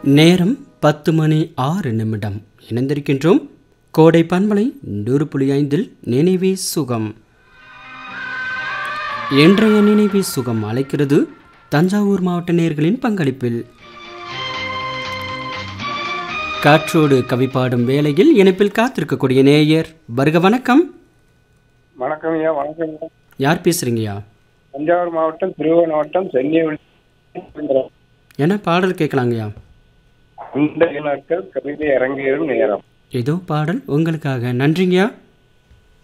நேரம் பத்து மணி ஆறு நிமிடம் இணைந்திருக்கின்றோம் கோடை பண்பலை நூறு புள்ளி ஐந்தில் நினைவே சுகம் இன்றைய நினைவே சுகம் அழைக்கிறது தஞ்சாவூர் மாவட்ட நேயர்களின் பங்களிப்பில் காற்றோடு கவி பாடும் வேளையில் இணைப்பில் காத்திருக்கக்கூடிய நேயர் வருக வணக்கம் வணக்கம் ஐயா வணக்கம் ஐயா யார் பேசுறீங்கய்யா தஞ்சாவூர் மாவட்டம் திருவண்ண மாவட்டம் சென்னை என்ன பாடல் கேட்கலாங்கய்யா அந்த நாட்கள் கவிதை அரங்கேறும் நேரம் ஏதோ பாடல் உங்களுக்காக நன்றிங்கய்யா